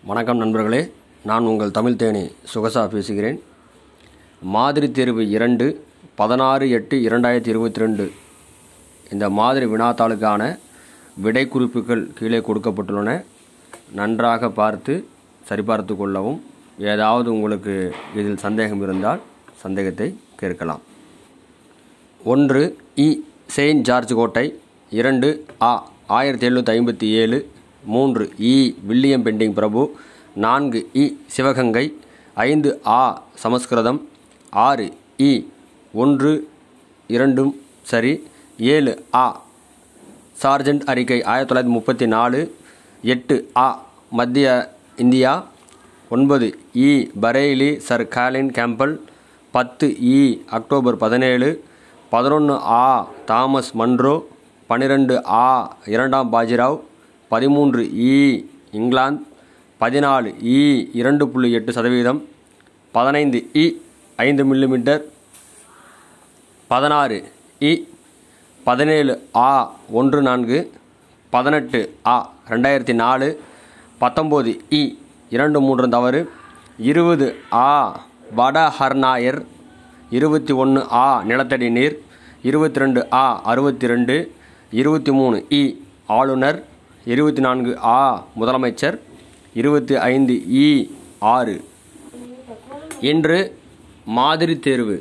வணக்கம் நண்பர்களே நான் உங்கள் தமிழ் தேனி சுகசா பேசுகிறேன் மாதிரி தேர்வு இரண்டு பதினாறு எட்டு இரண்டாயிரத்தி இருபத்தி ரெண்டு இந்த மாதிரி வினாத்தாளுக்கான விடை குறிப்புகள் கீழே கொடுக்கப்பட்டுள்ளன நன்றாக பார்த்து சரிபார்த்து கொள்ளவும் ஏதாவது உங்களுக்கு இதில் சந்தேகம் இருந்தால் சந்தேகத்தை கேட்கலாம் ஒன்று இ செயின்ட் ஜார்ஜ் கோட்டை இரண்டு ஆ ஆயிரத்தி எழுநூற்றி ஐம்பத்தி ஏழு மூன்று இ வில்லியம் பெண்டிங் பிரபு நான்கு இ சிவகங்கை ஐந்து ஆ சமஸ்கிருதம் ஆறு இ ஒன்று இரண்டும் சரி ஏழு ஆ சார்ஜென்ட் அறிக்கை ஆயிரத்தி தொள்ளாயிரத்தி முப்பத்தி நாலு எட்டு ஆ மத்திய இந்தியா ஒன்பது இ பரேலி சர் காலின் கேம்பல் பத்து இ அக்டோபர் பதினேழு பதினொன்று ஆ தாமஸ் மன்ரோ பன்னிரெண்டு ஆ இரண்டாம் பாஜிராவ் பதிமூன்று இ இங்கிலாந்து பதினாலு இ இரண்டு புள்ளி எட்டு சதவீதம் பதினைந்து இ ஐந்து மில்லிமீட்டர் பதினாறு இ பதினேழு ஆ ஒன்று நான்கு பதினெட்டு ஆ ரெண்டாயிரத்தி நாலு பத்தொம்போது இ இரண்டு மூன்று தவறு இருபது ஆ வட ஹர்நாயர் இருபத்தி ஒன்று ஆ நிலத்தடி நீர் இருபத்தி ரெண்டு ஆ அறுபத்தி ரெண்டு இருபத்தி மூணு இ ஆளுநர் இருபத்தி நான்கு ஆ முதலமைச்சர் இருபத்தி ஐந்து இ ஆறு இன்று மாதிரி தேர்வு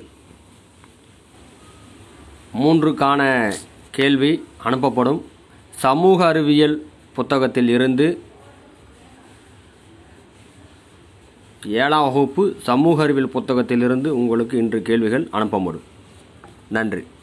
மூன்றுக்கான கேள்வி அனுப்பப்படும் சமூக அறிவியல் புத்தகத்தில் இருந்து ஏழாம் வகுப்பு சமூக அறிவியல் புத்தகத்திலிருந்து உங்களுக்கு இன்று கேள்விகள் அனுப்பப்படும் நன்றி